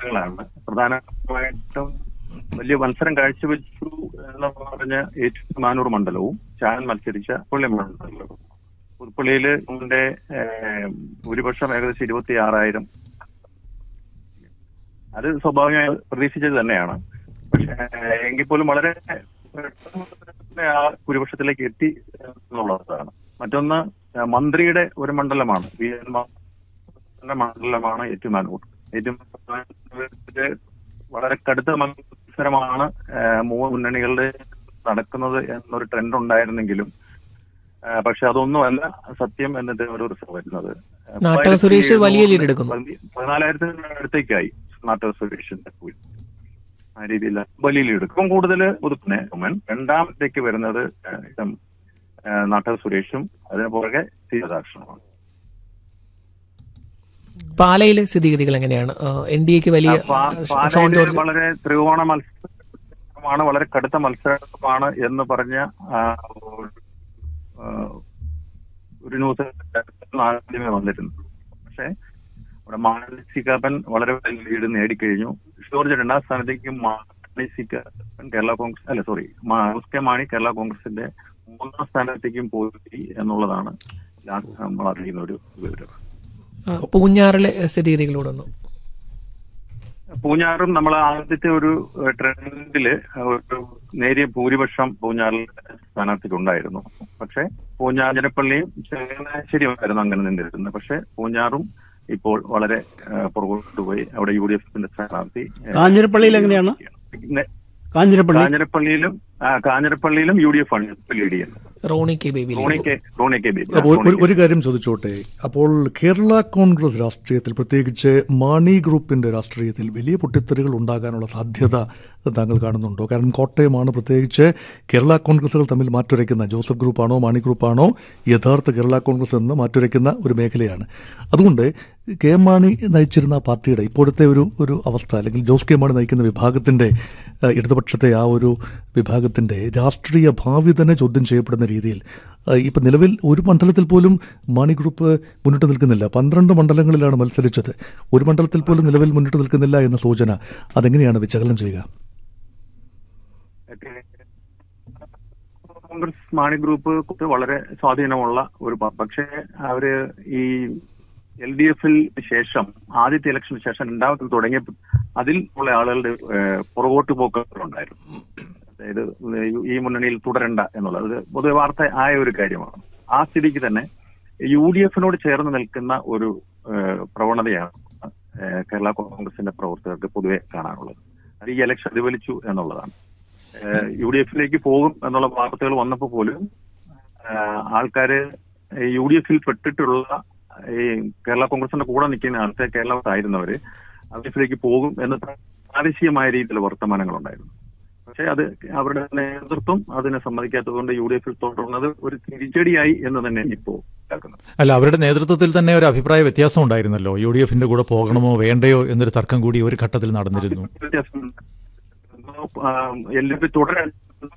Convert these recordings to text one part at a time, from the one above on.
മണ്ഡലങ്ങളാണ് പ്രധാനമായിട്ടും വലിയ മത്സരം കാഴ്ചവെച്ചു എന്ന് പറഞ്ഞ ഏറ്റുമാനൂർ മണ്ഡലവും ചാൻ മത്സരിച്ച പുള്ളി മണ്ഡലവും പുതുപ്പള്ളിയില് ഇതിന്റെ ഭൂരിപക്ഷം ഏകദേശം ഇരുപത്തി ആറായിരം അത് സ്വാഭാവികമായി പ്രതീക്ഷിച്ചത് തന്നെയാണ് പക്ഷെ എങ്കിൽ പോലും വളരെ പെട്ടെന്ന് ആ ഭൂരിപക്ഷത്തിലേക്ക് എത്തി എന്നുള്ളതാണ് മറ്റൊന്ന് ഏഹ് മന്ത്രിയുടെ ഒരു മണ്ഡലമാണ് വി എൻ മാധവന്റെ മണ്ഡലമാണ് ഏറ്റുമാനൂർ ഏറ്റുമാനൂരില് വളരെ കടുത്ത മത്സരമാണ് ഏഹ് മൂന്ന് മുന്നണികളുടെ നടക്കുന്നത് എന്നൊരു ട്രെൻഡ് ഉണ്ടായിരുന്നെങ്കിലും ഏഹ് പക്ഷെ അതൊന്നുമല്ല സത്യം എന്നിട്ട് ഒരു റിസർവ് വരുന്നത് നാട്ടക സുരേഷ് വലിയ lead എടുക്കുന്നു. പതിനാലായിരത്തിന് അടുത്തേക്കായി നാട്ടക സുരേഷിന്റെ പോയി ആ രീതിയിൽ വലിയ ലീഡ് എടുക്കും കൂടുതൽ പുതുപ്പിനെ ഉമ്മൻ രണ്ടാമത്തേക്ക് വരുന്നത് ഏഹ് ഇതും, ഏഹ് നാട്ടക സുരേഷും അതിന് പുറകെ സീതാക്ഷണമാണ് പാലയിലെ സ്ഥിതിഗതികൾ എങ്ങനെയാണ് എൻ ഡി എക്ക് വലിയ പാ- ഷോൺ പാലായില് ജോർജ് വളരെ ത്രികോണ മത്സരമാണ് വളരെ കടുത്ത മത്സരമാണ് എന്ന് പറഞ്ഞ ആ, ഒരു, ആ, ഒരു ന്യൂസ് ആദ്യമേ വന്നിരുന്നു പക്ഷേ ഇവിടെ മാനസികാപ്പൻ വളരെ വലിയ ലീഡ് നേടിക്കഴിഞ്ഞു ജോർജ് രണ്ടാം സ്ഥാനത്തേക്ക് മാനസികാപ്പൻ കേരള കോൺഗ്രസ് അല്ല sorry S K Mani Kerala കോൺഗ്രസിന്റെ മൂന്നാം സ്ഥാനത്തേക്കും പോയി എന്നുള്ളതാണ് ലാസ്റ്റ് നമ്മൾ അറിയുന്ന ഒരു വിവരം ആ, പൂഞ്ഞാറിലെ സ്ഥിതിഗതികളോട് ഒന്ന് പൂഞ്ഞാറും നമ്മൾ ആദ്യത്തെ ഒരു ഏഹ്, ട്രെൻഡില് ഒരു നേരിയ ഭൂരിപക്ഷം പൂഞ്ഞാറിൽ സ്ഥാനാർത്ഥിക്കുണ്ടായിരുന്നു പക്ഷെ പൂഞ്ഞാതിരപ്പള്ളിയും ചങ്ങനാശ്ശേരിയുമായിരുന്നു അങ്ങനെ നിന്നിരുന്നത് പക്ഷെ പൂഞ്ഞാറും ഇപ്പോൾ വളരെ ഏഹ്, പുറകോട്ട് പോയി അവിടെ യു ഡി എഫിന്റെ സ്ഥാനാർത്ഥി ഏഹ്, കാഞ്ഞിരപ്പള്ളിയിൽ എങ്ങനെയാണ്? പിന്നെ കാഞ്ഞിരപ്പള്ളി കാഞ്ഞിരപ്പള്ളിയിലും ആ, കാഞ്ഞിരപ്പള്ളിയിലും യു ഡി എഫ് ആണ് ഇപ്പോൾ ലീഡ് ചെയ്യുന്നത് Rony K Baby Rony K Rony K Baby അപ്പോൾ ഒരു- ഒരു കാര്യം ചോദിച്ചോട്ടെ അപ്പോൾ കേരള കോൺഗ്രസ് രാഷ്ട്രീയത്തിൽ പ്രത്യേകിച്ച് മാണി ഗ്രൂപ്പിന്റെ രാഷ്ട്രീയത്തിൽ വലിയ പൊട്ടിത്തെറികൾ ഉണ്ടാകാനുള്ള സാധ്യത താങ്കൾ കാണുന്നുണ്ടോ കാരണം കോട്ടയമാണ് പ്രത്യേകിച്ച് കേരള കോൺഗ്രസുകൾ തമ്മിൽ മാറ്റുരയ്ക്കുന്ന ജോസഫ് ഗ്രൂപ്പാണോ മാണി ഗ്രൂപ്പാണോ യഥാർത്ഥ കേരള കോൺഗ്രസ് എന്ന് മാറ്റുരയ്ക്കുന്ന ഒരു മേഖലയാണ് അതുകൊണ്ട് കെ എം മാണി നയിച്ചിരുന്ന പാർട്ടിയുടെ ഇപ്പോഴത്തെ ഒരു ഒരു അവസ്ഥ അല്ലെങ്കിൽ ജോസ് കെ മാണി നയിക്കുന്ന വിഭാഗത്തിന്റെ ഏഹ്, ഇടതുപക്ഷത്തെ ആ ഒരു വിഭാഗത്തിന്റെ രാഷ്ട്രീയ ഭാവി തന്നെ ചോദ്യം ചെയ്യപ്പെടുന്ന രീതിയിൽ ഏഹ്, ഇപ്പൊ നിലവിൽ ഒരു മണ്ഡലത്തിൽ പോലും മാണി ഗ്രൂപ്പ് മുന്നിട്ട് നിൽക്കുന്നില്ല പന്ത്രണ്ട് മണ്ഡലങ്ങളിലാണ് മത്സരിച്ചത് ഒരു മണ്ഡലത്തിൽ പോലും നിലവിൽ മുന്നിട്ട് നിൽക്കുന്നില്ല എന്ന സൂചന അതെങ്ങനെയാണ് വിശകലനം ചെയ്യുക കോൺഗ്രസ് മാണി ഗ്രൂപ്പ് വളരെ സ്വാധീനമുള്ള ഒരു പ- പക്ഷേ അവര് ഈ എൽ ഡി എഫിൽ ശേഷം ആദ്യത്തെ ഇലക്ഷന് ശേഷം രണ്ടാമത്തിൽ തുടങ്ങിയ അതിൽ ഉള്ള ആളുകളുടെ ഏഹ്, പുറകോട്ട് പോക്കുകളുണ്ടായിരുന്നു അതായത് ഈ മുന്നണിയിൽ തുടരണ്ട എന്നുള്ളത് അത് പൊതുവെ വാർത്ത ആയ ഒരു കാര്യമാണ് ആ സ്ഥിതിക്ക് തന്നെ യു ഡി എഫിനോട് ചേർന്ന് നിൽക്കുന്ന ഒരു ഏഹ്, പ്രവണതയാണ് ഏഹ്, കേരള കോൺഗ്രസിന്റെ പ്രവർത്തകർക്ക് പൊതുവെ കാണാനുള്ളത് അത് ഈ ഇലക്ഷൻ പ്രതിഫലിച്ചു എന്നുള്ളതാണ് യു ഡി എഫിലേക്ക് പോകും എന്നുള്ള വാർത്തകൾ വന്നപ്പോൾ പോലും ഏഹ്, ആൾക്കാര് യു ഡി എഫിൽ പെട്ടിട്ടുള്ള ഈ കേരള കോൺഗ്രസിന്റെ കൂടെ നിൽക്കുന്ന ആൾക്കാർ കേരളത്തിലായിരുന്നവര് യു ഡി എഫിലേക്ക് പോകും എന്ന് പ്രാദേശികമായ രീതിയിലുള്ള വർത്തമാനങ്ങൾ ഉണ്ടായിരുന്നു പക്ഷെ അത് അവരുടെ നേതൃത്വം അതിനെ സമ്മതിക്കാത്തതുകൊണ്ട് യു ഡി എഫിൽ തുടർന്നത് ഒരു തിരിച്ചടിയായി എന്ന് തന്നെ ഇപ്പോ കേൾക്കുന്നത് അല്ല അവരുടെ നേതൃത്വത്തിൽ തന്നെ ഒരു അഭിപ്രായ വ്യത്യാസം ഉണ്ടായിരുന്നല്ലോ യു ഡി എഫിന്റെ കൂടെ പോകണമോ വേണ്ടയോ എന്നൊരു തർക്കം കൂടി ഒരു ഘട്ടത്തിൽ നടന്നിരുന്നു വ്യത്യാസം എൽ ഡി എഫ് തുടരാൻ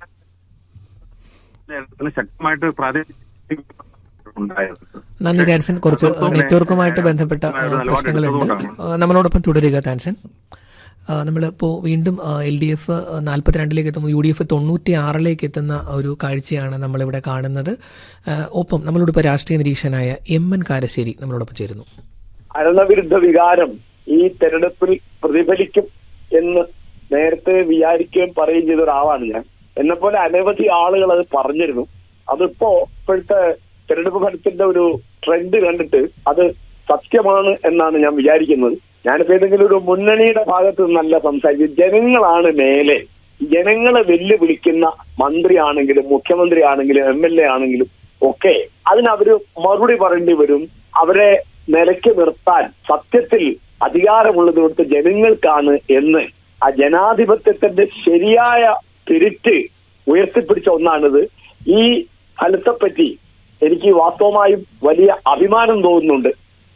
ശക്തമായിട്ട് പ്രാദേശിക ഉണ്ടായത് നന്ദി താൻസൻ കുറച്ച് നേതൃത്വം നെറ്റ്വർക്കുമായിട്ട് ബന്ധപ്പെട്ട ആ, നിലപാട് പ്രശ്നങ്ങളുണ്ട് എടുത്തതുകൊണ്ടാണ്. ആ, നമ്മളോടൊപ്പം തുടരുക താൻസൻ ആ, നമ്മളിപ്പോൾ വീണ്ടും എൽ ഡി എഫ് നാൽപ്പത്തിരണ്ടിലേക്ക് എത്തുമ്പോൾ യു ഡി എഫ് തൊണ്ണൂറ്റി ആറിലേക്ക് എത്തുന്ന ഒരു കാഴ്ചയാണ് നമ്മളിവിടെ കാണുന്നത് ആ, ഒപ്പം നമ്മളോടൊപ്പം രാഷ്ട്രീയ നിരീക്ഷകനായ എം എൻ കാരശ്ശേരി നമ്മളോടൊപ്പം ചേരുന്നു ഭരണവിരുദ്ധ വികാരം ഈ തെരഞ്ഞെടുപ്പിൽ പ്രതിഫലിക്കും എന്ന് നേരത്തെ വിചാരിക്കുകയും പറയുകയും ചെയ്ത ഒരാളാണ് ഞാൻ എന്നെ പോലെ അനവധി ആളുകൾ അത് പറഞ്ഞിരുന്നു അതിപ്പോ ഇപ്പോഴത്തെ തെരഞ്ഞെടുപ്പ് ഫലത്തിന്റെ ഒരു ട്രെൻഡ് കണ്ടിട്ട് അത് സത്യമാണ് എന്നാണ് ഞാൻ വിചാരിക്കുന്നത് ഞാനിപ്പോ ഏതെങ്കിലും ഒരു മുന്നണിയുടെ ഭാഗത്ത് നിന്നല്ല സംസാരിക്കുന്നത് ജനങ്ങളാണ് മേലെ ജനങ്ങളെ വെല്ലുവിളിക്കുന്ന മന്ത്രിയാണെങ്കിലും മുഖ്യമന്ത്രി ആണെങ്കിലും എം എൽ എ ആണെങ്കിലും ഒക്കെ അതിനവര് മറുപടി പറയേണ്ടി വരും അവരെ നിലയ്ക്ക് നിർത്താൻ സത്യത്തിൽ അധികാരമുള്ളത് ഇവിടുത്തെ ജനങ്ങൾക്കാണ് എന്ന് ആ ജനാധിപത്യത്തിന്റെ ശരിയായ തിരിറ്റ് ഉയർത്തിപ്പിടിച്ച ഒന്നാണിത് ഈ ഫലത്തെപ്പറ്റി എനിക്ക് വാസ്തവമായും വലിയ അഭിമാനം തോന്നുന്നുണ്ട്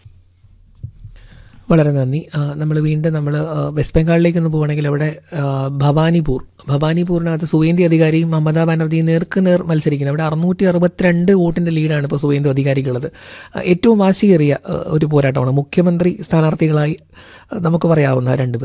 വളരെ നന്ദി നമ്മൾ വീണ്ടും നമ്മൾ വെസ്റ്റ് ബംഗാളിലേക്ക് ഒന്ന് പോവുകയാണെങ്കിൽ അവിടെ ആ, ഭവാനിപൂർ ഭവാനിപൂരിനകത്ത് സുവേന്ദി അധികാരിയും മമതാ ബാനർജിയും നേർക്ക് നേർ മത്സരിക്കുന്നത് അവിടെ അറുന്നൂറ്റി അറുപത്തിരണ്ട് വോട്ടിന്റെ ലീഡാണ് ഇപ്പോൾ സുവേന്ദു അധികാരിക്കുള്ളത് ആ, ഏറ്റവും വാശിയേറിയ ആ, ഒരു പോരാട്ടമാണ് മുഖ്യമന്ത്രി സ്ഥാനാർത്ഥികളായി ആ, നമുക്ക് പറയാവുന്ന രണ്ടുപേർ